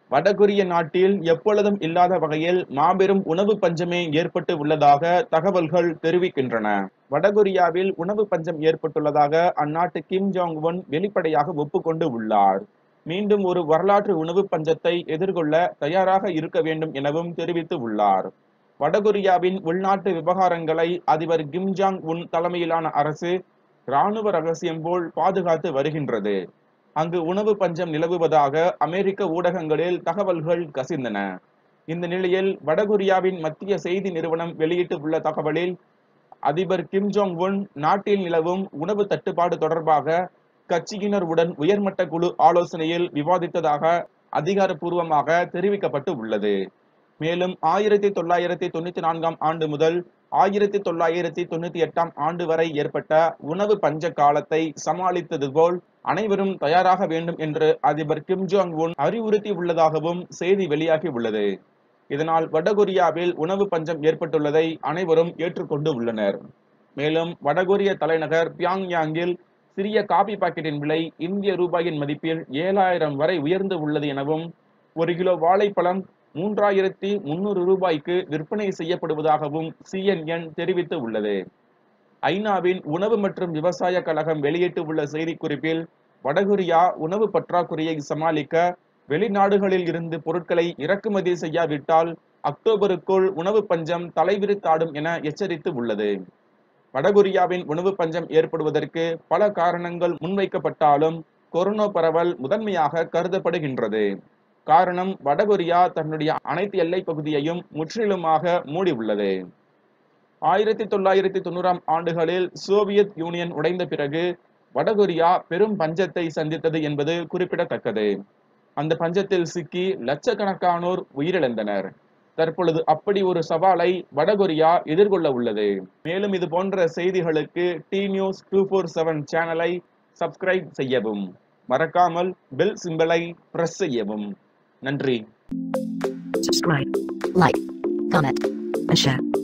வடகொரிய நாட்டில் எப்பொழுதும் இல்லாத வகையில் மாபெரும் உணவு பஞ்சமே ஏற்பட்டு உள்ளதாக தகவல்கள் தெரிவிக்கின்றன வடகொரியாவில் உணவு பஞ்சம் ஏற்பட்டுள்ளதாக அந்நாட்டு கிம் ஜாங் உன் வெளிப்படையாக ஒப்புக்கொண்டு உள்ளார் மீண்டும் ஒரு வரலாற்று உணவு பஞ்சத்தை எதிர்கொள்ள தயாராக இருக்க வேண்டும் எனவும் தெரிவித்து உள்ளார் வடகொரியாவின் உள்நாட்டு விவகாரங்களை அதிபர் கிம் ஜாங் உன் தலைமையிலான அரசு ராணுவ ரகசியம் போல் பாதுகாத்து வருகின்றது அங்கு உணவு பஞ்சம் நிலவுவதாக அமெரிக்க ஊடகங்களில் தகவல்கள் கசிந்தன இந்த நிலையில் வடகொரியாவின் மத்திய செய்தி நிறுவனம் வெளியிட்டுள்ள தகவலில் அதிபர் கிம் ஜோங் உன் நாட்டில் நிலவும் உணவு தட்டுப்பாடு தொடர்பாக கட்சியினருடன் உயர்மட்ட குழு ஆலோசனையில் விவாதித்ததாக அதிகாரப்பூர்வமாக தெரிவிக்கப்பட்டு உள்ளது மேலும் ஆயிரத்தி தொள்ளாயிரத்தி தொண்ணூத்தி நான்காம் ஆண்டு முதல் ஆயிரத்தி தொள்ளாயிரத்தி தொண்ணூத்தி எட்டாம் ஆண்டு வரை ஏற்பட்ட உணவு பஞ்ச காலத்தை சமாளித்தது போல் அனைவரும் தயாராக வேண்டும் என்று அதிபர் கிம் ஜோங் உன் அறிவுறுத்தி உள்ளதாகவும் செய்தி வெளியாகி உள்ளது இதனால் வடகொரியாவில் உணவு பஞ்சம் ஏற்பட்டுள்ளதை அனைவரும் ஏற்றுக்கொண்டு உள்ளனர் மேலும் வடகொரிய தலைநகர் பியாங்யாங்கில் சிறிய காபி பாக்கெட்டின் விலை இந்திய ரூபாயின் மதிப்பில் ஏழாயிரம் வரை உயர்ந்து உள்ளது எனவும் ஒரு கிலோ வாழைப்பழம் மூன்றாயிரத்தி முன்னூறு ரூபாய்க்கு விற்பனை செய்யப்படுவதாகவும் சிஎன்என் தெரிவித்து உள்ளது ஐநாவின் உணவு மற்றும் விவசாய கழகம் வெளியிட்டுள்ள செய்திக்குறிப்பில் வடகொரியா உணவு பற்றாக்குறையை சமாளிக்க வெளிநாடுகளில் இருந்து பொருட்களை இறக்குமதி செய்யாவிட்டால் அக்டோபருக்குள் உணவு பஞ்சம் தலைவிரித்தாடும் என எச்சரித்து உள்ளது வடகொரியாவின் உணவு பஞ்சம் ஏற்படுவதற்கு பல காரணங்கள் முன்வைக்கப்பட்டாலும் கொரோனா பரவல் முதன்மையாக கருதப்படுகின்றது காரணம் வடகொரியா தன்னுடைய அனைத்து எல்லை பகுதியையும் முற்றிலுமாக மூடி உள்ளது ஆயிரத்தி தொள்ளாயிரத்தி தொண்ணூறாம் ஆண்டுகளில் சோவியத் யூனியன் உடைந்த பிறகு வடகொரியா பெரும் பஞ்சத்தை சந்தித்தது என்பது குறிப்பிடத்தக்கது அந்த பஞ்சத்தில் சிக்கி லட்சக்கணக்கானோர் உயிரிழந்தனர் தற்பொழுது அப்படி ஒரு சவாலை வடகொரியா எதிர்கொள்ள உள்ளது மேலும் இது போன்ற செய்திகளுக்கு T news two four seven சேனலை சப்ஸ்கிரைப் செய்யவும் மறக்காமல் பெல் சிம்பலை பிரஸ் செய்யவும் நன்றி subscribe, like, comment, and share.